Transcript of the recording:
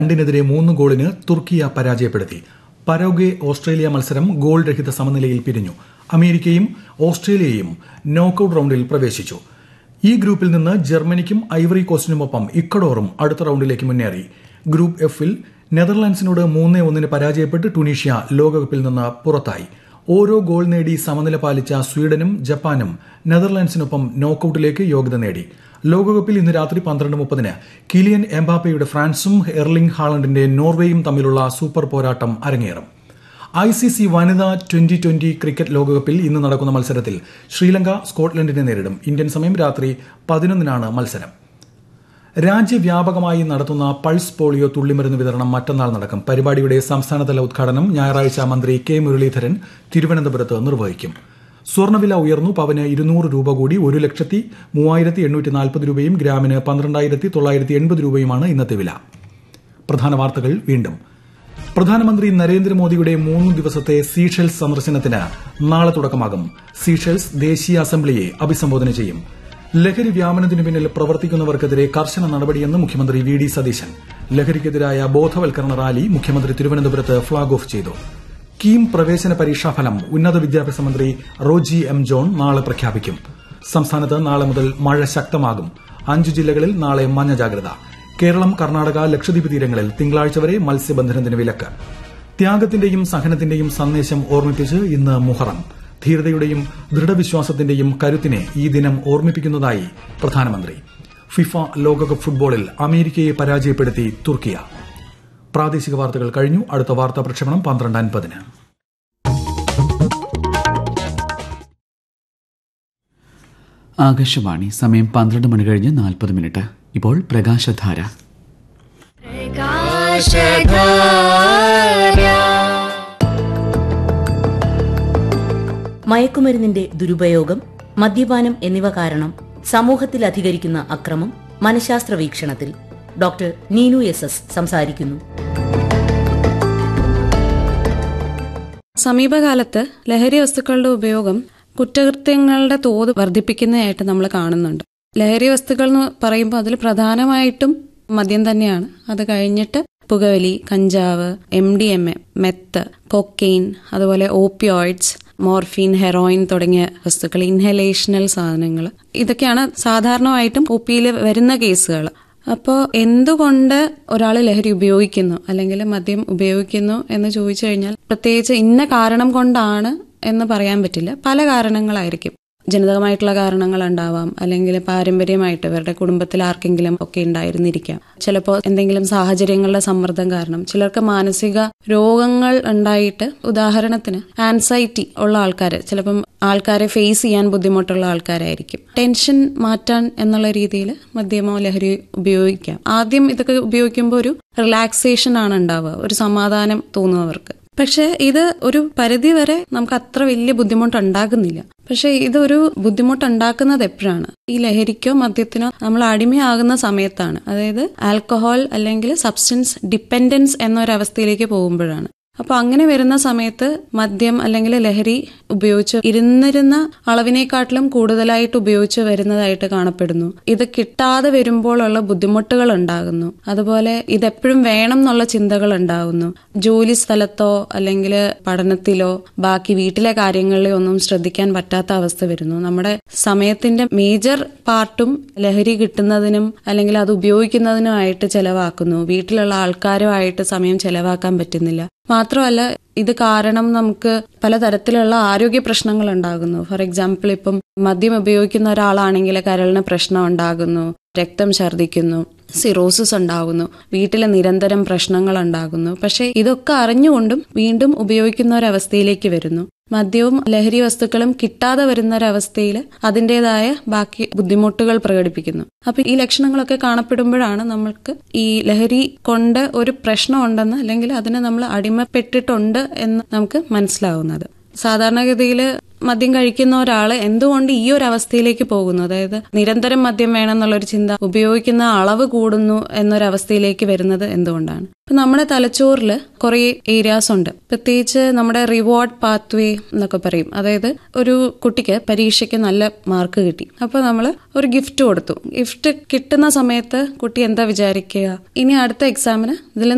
രണ്ടിനെതിരെ മൂന്ന് ഗോളിന് തുർക്കിയ പരാജയപ്പെടുത്തി പരോഗ്വെ ഓസ്ട്രേലിയ മത്സരം ഗോൾ രഹിത സമനിലയിൽ പിരിഞ്ഞു അമേരിക്കയും ഓസ്ട്രേലിയയും നോക്കൌട്ട് റൌണ്ടിൽ പ്രവേശിച്ചു ഈ ഗ്രൂപ്പിൽ നിന്ന് ജർമ്മനിക്കും ഐവറി കോസ്റ്റിനുമൊപ്പം ഇക്കഡോറും അടുത്ത റൌണ്ടിലേക്ക് മുന്നേറി ഗ്രൂപ്പ് എഫിൽ നെതർലാൻഡ്സിനോട് മൂന്ന് ഒന്നിന് പരാജയപ്പെട്ട് ടുണീഷ്യ ലോകകപ്പിൽ നിന്ന് പുറത്തായി ഓരോ ഗോൾ നേടി സമനില പാലിച്ച സ്വീഡനും ജപ്പാനും നെതർലാൻഡ്സിനൊപ്പം നോക്കൌട്ടിലേക്ക് യോഗ്യത നേടി ലോകകപ്പിൽ ഇന്ന് രാത്രി പന്ത്രണ്ട് മുപ്പതിന് കിലിയൻ എംബാപ്പയുടെ ഫ്രാൻസും എർലിംഗ് ഹാളണ്ടിന്റെ നോർവേയും തമ്മിലുള്ള സൂപ്പർ പോരാട്ടം അരങ്ങേറും ഐ സി സി വനിതാ ട്വന്റി ട്വന്റി ക്രിക്കറ്റ് ലോകകപ്പിൽ ഇന്ന് നടക്കുന്ന മത്സരത്തിൽ ശ്രീലങ്ക സ്കോട്ട്ലൻഡിനെ നേരിടും ഇന്ത്യൻ സമയം രാത്രി പതിനൊന്നിനാണ് മത്സരം രാജ്യവ്യാപകമായി നടത്തുന്ന പൾസ് പോളിയോ തുള്ളിമരുന്ന് വിതരണം മറ്റന്നാൾ നടക്കും പരിപാടിയുടെ സംസ്ഥാനതല ഉദ്ഘാടനം ഞായറാഴ്ച മന്ത്രി കെ മുരളീധരൻ തിരുവനന്തപുരത്ത് നിർവഹിക്കും സ്വർണ്ണവില ഉയർന്നു പവന് ഇരുന്നൂറ് രൂപ കൂടി ഒരു ലക്ഷത്തി മൂവായിരത്തി എണ്ണൂറ്റി നാൽപ്പത് രൂപയും ഗ്രാമിന് പന്ത്രണ്ടായിരത്തി തൊള്ളായിരത്തി എൺപത് രൂപയുമാണ് ഇന്നത്തെ വില പ്രധാന വാർത്തകൾ വീണ്ടും പ്രധാനമന്ത്രി നരേന്ദ്രമോദിയുടെ മൂന്ന് ദിവസത്തെ സീഷെൽസ് സന്ദർശനത്തിന് നാളെ തുടക്കമാകും സീഷെൽസ് ദേശീയ അസംബ്ലിയെ അഭിസംബോധന ചെയ്യും ലഹരി വ്യാപനത്തിനു പിന്നിൽ പ്രവർത്തിക്കുന്നവർക്കെതിരെ കർശന നടപടിയെന്ന് മുഖ്യമന്ത്രി വി ഡി സതീശൻ ലഹരിക്കെതിരായ ബോധവൽക്കരണ റാലി മുഖ്യമന്ത്രി തിരുവനന്തപുരത്ത് ഫ്ളാഗ് ഓഫ് ചെയ്തു കീം പ്രവേശന പരീക്ഷാഫലം ഉന്നത വിദ്യാഭ്യാസ മന്ത്രി റോജി എം ജോൺ നാളെ പ്രഖ്യാപിക്കും സംസ്ഥാനത്ത് നാളെ മുതൽ മഴ ശക്തമാകും അഞ്ചു ജില്ലകളിൽ നാളെ മഞ്ഞ ജാഗ്രത കേരളം കർണാടക ലക്ഷദ്വീപ് തീരങ്ങളിൽ തിങ്കളാഴ്ച വരെ മത്സ്യബന്ധനത്തിന് വിലക്ക് ത്യാഗത്തിന്റെയും സഹനത്തിന്റെയും സന്ദേശം ഓർമ്മിപ്പിച്ച് ഇന്ന് മുഹറം ധീരതയുടെയും ദൃഢവിശ്വാസത്തിന്റെയും കരുത്തിനെ ഈ ദിനം ഓർമ്മിപ്പിക്കുന്നതായി പ്രധാനമന്ത്രി ഫിഫ ലോകകപ്പ് ഫുട്ബോളിൽ അമേരിക്കയെ പരാജയപ്പെടുത്തി തുർക്കിയ പ്രാദേശിക വാർത്തകൾ കഴിഞ്ഞു അടുത്ത വാർത്താ പ്രക്ഷേപണം പന്ത്രണ്ട് അൻപതിന് ആകാശവാണി സമയം പന്ത്രണ്ട് മണി കഴിഞ്ഞ് നാൽപ്പത് മിനിറ്റ് ഇപ്പോൾ പ്രകാശധാര മയക്കുമരുന്നിന്റെ ദുരുപയോഗം മദ്യപാനം എന്നിവ കാരണം സമൂഹത്തിൽ അധികരിക്കുന്ന അക്രമം മനഃശാസ്ത്ര വീക്ഷണത്തിൽ ഡോക്ടർ നീനു എസ് എസ് സംസാരിക്കുന്നു സമീപകാലത്ത് ലഹരി വസ്തുക്കളുടെ ഉപയോഗം കുറ്റകൃത്യങ്ങളുടെ തോത് വർദ്ധിപ്പിക്കുന്നതായിട്ട് നമ്മൾ കാണുന്നുണ്ട് ലഹരി വസ്തുക്കൾ എന്ന് പറയുമ്പോൾ അതിൽ പ്രധാനമായിട്ടും മദ്യം തന്നെയാണ് അത് കഴിഞ്ഞിട്ട് പുകവലി കഞ്ചാവ് M D M A meth cocaine അതുപോലെ ഓപ്പിയോയിഡ്സ് മോർഫിൻ ഹെറോയിൻ തുടങ്ങിയ വസ്തുക്കൾ ഇൻഹലേഷണൽ സാധനങ്ങൾ ഇതൊക്കെയാണ് സാധാരണമായിട്ടും ഒ പിയിൽ വരുന്ന കേസുകൾ അപ്പോൾ എന്തുകൊണ്ട് ഒരാൾ ലഹരി ഉപയോഗിക്കുന്നു അല്ലെങ്കിൽ മദ്യം ഉപയോഗിക്കുന്നു എന്ന് ചോദിച്ചു കഴിഞ്ഞാൽ പ്രത്യേകിച്ച് ഇന്ന കാരണം കൊണ്ടാണ് എന്ന് പറയാൻ പറ്റില്ല പല കാരണങ്ങളായിരിക്കും ജനിതകമായിട്ടുള്ള കാരണങ്ങൾ ഉണ്ടാവാം അല്ലെങ്കിൽ പാരമ്പര്യമായിട്ട് ഇവരുടെ കുടുംബത്തിൽ ആർക്കെങ്കിലും ഒക്കെ ഉണ്ടായിരുന്നിരിക്കാം ചിലപ്പോൾ എന്തെങ്കിലും സാഹചര്യങ്ങളുടെ സമ്മർദ്ദം കാരണം ചിലർക്ക് മാനസിക രോഗങ്ങൾ ഉണ്ടായിട്ട് ഉദാഹരണത്തിന് ആൻസൈറ്റി ഉള്ള ആൾക്കാർ ചിലപ്പം ആൾക്കാരെ ഫേസ് ചെയ്യാൻ ബുദ്ധിമുട്ടുള്ള ആൾക്കാരായിരിക്കും ടെൻഷൻ മാറ്റാൻ എന്നുള്ള രീതിയിൽ മദ്യമോ ലഹരി ഉപയോഗിക്കാം ആദ്യം ഇതൊക്കെ ഉപയോഗിക്കുമ്പോൾ ഒരു റിലാക്സേഷൻ ആണ് ഉണ്ടാവുക ഒരു സമാധാനം തോന്നുന്നവർക്ക് പക്ഷെ ഇത് ഒരു പരിധി വരെ നമുക്ക് അത്ര വലിയ ബുദ്ധിമുട്ട് ഉണ്ടാകുന്നില്ല പക്ഷെ ഇതൊരു ബുദ്ധിമുട്ട് ഉണ്ടാക്കുന്നത് എപ്പോഴാണ് ഈ ലഹരിക്കോ മദ്യത്തിനോ നമ്മൾ അടിമയാകുന്ന സമയത്താണ് അതായത് ആൽക്കഹോൾ അല്ലെങ്കിൽ സബ്സ്റ്റൻസ് ഡിപ്പെൻഡൻസ് എന്നൊരവസ്ഥയിലേക്ക് പോകുമ്പോഴാണ് അപ്പൊ അങ്ങനെ വരുന്ന സമയത്ത് മദ്യം അല്ലെങ്കിൽ ലഹരി ഉപയോഗിച്ച് ഇരുന്നിരുന്ന അളവിനേക്കാട്ടിലും കൂടുതലായിട്ട് ഉപയോഗിച്ച് വരുന്നതായിട്ട് കാണപ്പെടുന്നു ഇത് കിട്ടാതെ വരുമ്പോഴുള്ള ബുദ്ധിമുട്ടുകൾ ഉണ്ടാകുന്നു അതുപോലെ ഇതെപ്പോഴും വേണം എന്നുള്ള ചിന്തകൾ ഉണ്ടാകുന്നു ജോലി സ്ഥലത്തോ അല്ലെങ്കിൽ പഠനത്തിലോ ബാക്കി വീട്ടിലെ കാര്യങ്ങളിലോ ഒന്നും ശ്രദ്ധിക്കാൻ പറ്റാത്ത അവസ്ഥ വരുന്നു നമ്മുടെ സമയത്തിന്റെ മേജർ പാർട്ടും ലഹരി കിട്ടുന്നതിനും അല്ലെങ്കിൽ അത് ഉപയോഗിക്കുന്നതിനുമായിട്ട് ചെലവാക്കുന്നു വീട്ടിലുള്ള ആൾക്കാരുമായിട്ട് സമയം ചെലവാക്കാൻ പറ്റുന്നില്ല മാത്രമല്ല ഇത് കാരണം നമുക്ക് പലതരത്തിലുള്ള ആരോഗ്യ പ്രശ്നങ്ങൾ ഉണ്ടാകുന്നു ഫോർ എക്സാമ്പിൾ ഇപ്പം മദ്യം ഉപയോഗിക്കുന്ന ഒരാളാണെങ്കിൽ കരളിന് പ്രശ്നം ഉണ്ടാകുന്നു രക്തം ഛർദ്ദിക്കുന്നു സിറോസിസ് ഉണ്ടാകുന്നു വീട്ടിലെ നിരന്തരം പ്രശ്നങ്ങൾ ഉണ്ടാകുന്നു പക്ഷെ ഇതൊക്കെ അറിഞ്ഞുകൊണ്ടും വീണ്ടും ഉപയോഗിക്കുന്ന ഒരവസ്ഥയിലേക്ക് വരുന്നു മദ്യവും ലഹരി വസ്തുക്കളും കിട്ടാതെ വരുന്ന ഒരവസ്ഥയിൽ അതിൻ്റെതായ ബാക്കി ബുദ്ധിമുട്ടുകൾ പ്രകടിപ്പിക്കുന്നു അപ്പൊ ഈ ലക്ഷണങ്ങളൊക്കെ കാണപ്പെടുമ്പോഴാണ് നമ്മൾക്ക് ഈ ലഹരി കൊണ്ട് ഒരു പ്രശ്നമുണ്ടെന്ന് അല്ലെങ്കിൽ അതിന് നമ്മൾ അടിമപ്പെട്ടിട്ടുണ്ട് എന്ന് നമുക്ക് മനസ്സിലാവുന്നത് സാധാരണഗതിയിൽ മദ്യം കഴിക്കുന്ന ഒരാൾ എന്തുകൊണ്ട് ഈ ഒരു അവസ്ഥയിലേക്ക് പോകുന്നു അതായത് നിരന്തരം മദ്യം വേണമെന്നുള്ളൊരു ചിന്ത ഉപയോഗിക്കുന്ന അളവ് കൂടുന്നു എന്നൊരവസ്ഥയിലേക്ക് വരുന്നത് എന്തുകൊണ്ടാണ് ഇപ്പൊ നമ്മുടെ തലച്ചോറിൽ കുറെ ഏരിയാസ് ഉണ്ട് പ്രത്യേകിച്ച് നമ്മുടെ റിവാർഡ് പാത്വേ എന്നൊക്കെ പറയും അതായത് ഒരു കുട്ടിക്ക് പരീക്ഷയ്ക്ക് നല്ല മാർക്ക് കിട്ടി അപ്പൊ നമ്മൾ ഒരു ഗിഫ്റ്റ് കൊടുത്തു ഗിഫ്റ്റ് കിട്ടുന്ന സമയത്ത് കുട്ടി എന്താ വിചാരിക്കുക ഇനി അടുത്ത എക്സാമിന് ഇതിൽ